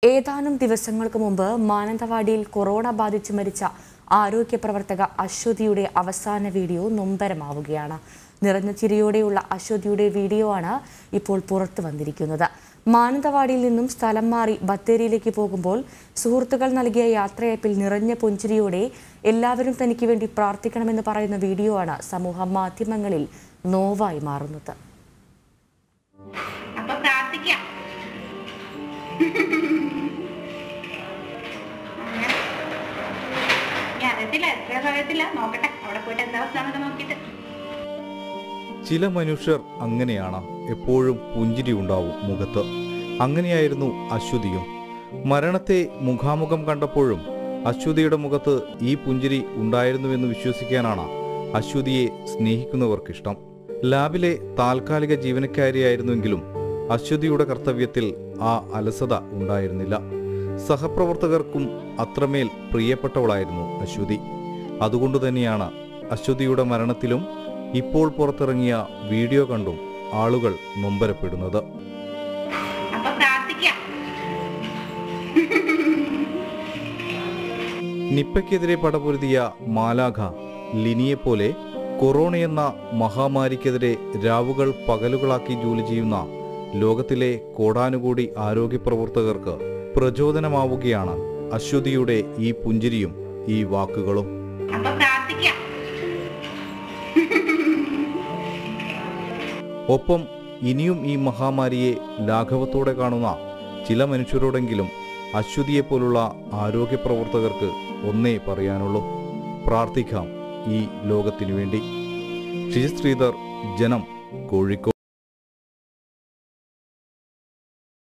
ഏതാനും ദിവസങ്ങൾക്ക് മുമ്പ് മാനന്തവാടിയിൽ കൊറോണ ബാധിച്ച് മരിച്ച ആരോഗ്യ പ്രവർത്തക അശ്വതിയുടെ അവസാന വീഡിയോ നൊമ്പരമാവുകയാണ് നിറഞ്ഞ ചിരിയോടെയുള്ള അശ്വതിയുടെ വീഡിയോ ആണ് ഇപ്പോൾ പുറത്തു വന്നിരിക്കുന്നത് മാനന്തവാടിയിൽ നിന്നും സ്ഥലം മാറി ബത്തേരിയിലേക്ക് പോകുമ്പോൾ സുഹൃത്തുക്കൾ നൽകിയ യാത്രയപ്പിൽ നിറഞ്ഞ പുഞ്ചിരിയോടെ എല്ലാവരും തനിക്ക് വേണ്ടി പ്രാർത്ഥിക്കണമെന്ന് പറയുന്ന വീഡിയോ ആണ് സമൂഹ മാധ്യമങ്ങളിൽ നോവായി മാറുന്നത് അപ്പൊ പ്രാർത്ഥിക്കാം ഞാൻ അറിയത്തില്ല എത്ര അറിയത്തില്ല നോക്കട്ടെ അവിടെ പോയിട്ട് എന്താ അവസ്ഥ എന്നൊക്കെ നോക്കിയിട്ട് ചില മനുഷ്യർ അങ്ങനെയാണ് എപ്പോഴും പുഞ്ചിരി ഉണ്ടാവും മുഖത്ത് അങ്ങനെയായിരുന്നു അശ്വതിയും മരണത്തെ മുഖാമുഖം കണ്ടപ്പോഴും അശ്വതിയുടെ മുഖത്ത് ഈ പുഞ്ചിരി ഉണ്ടായിരുന്നുവെന്ന് വിശ്വസിക്കാനാണ് അശ്വതിയെ സ്നേഹിക്കുന്നവർക്കിഷ്ടം ലാബിലെ താൽക്കാലിക ജീവനക്കാരിയായിരുന്നുവെങ്കിലും അശ്വതിയുടെ കർത്തവ്യത്തിൽ ആ അലസത ഉണ്ടായിരുന്നില്ല സഹപ്രവർത്തകർക്കും അത്രമേൽ പ്രിയപ്പെട്ടവളായിരുന്നു അശ്വതി അതുകൊണ്ടു തന്നെയാണ് അശ്വതിയുടെ മരണത്തിലും ഇപ്പോൾ പുറത്തിറങ്ങിയ വീഡിയോ കണ്ടും ആളുകൾ നൊമ്പരപ്പെടുന്നത് അപ്പൊ പ്രാർത്ഥിക്കാം നിപ്പയ്ക്കെതിരെ പടപൊരുതിയ മാലാഖ ലിനിയെപ്പോലെ കൊറോണയെന്ന മഹാമാരിക്കെതിരെ രാവുകൾ പകലുകളാക്കി ജോലി ചെയ്യുന്ന ലോകത്തിലെ കോടാനുകൂടി ആരോഗ്യ പ്രവർത്തകർക്ക് പ്രചോദനമാവുകയാണ് അശ്വതിയുടെ ഈ പുഞ്ചിരിയും ഈ വാക്കുകളും അപ്പൊ പ്രാർത്ഥിക്കാം ഒപ്പം ഇനിയും ഈ മഹാമാരിയെ ലാഘവത്തോടെ കാണുന്ന ചില മനുഷ്യരോടെങ്കിലും അശ്വതിയെപ്പോലുള്ള ആരോഗ്യ പ്രവർത്തകർക്ക് ഒന്നേ പറയാനുള്ളൂ പ്രാർത്ഥിക്കാം ഈ ലോകത്തിനു വേണ്ടി ഷിജ് ശ്രീധർ ജനം കോഴിക്കോട്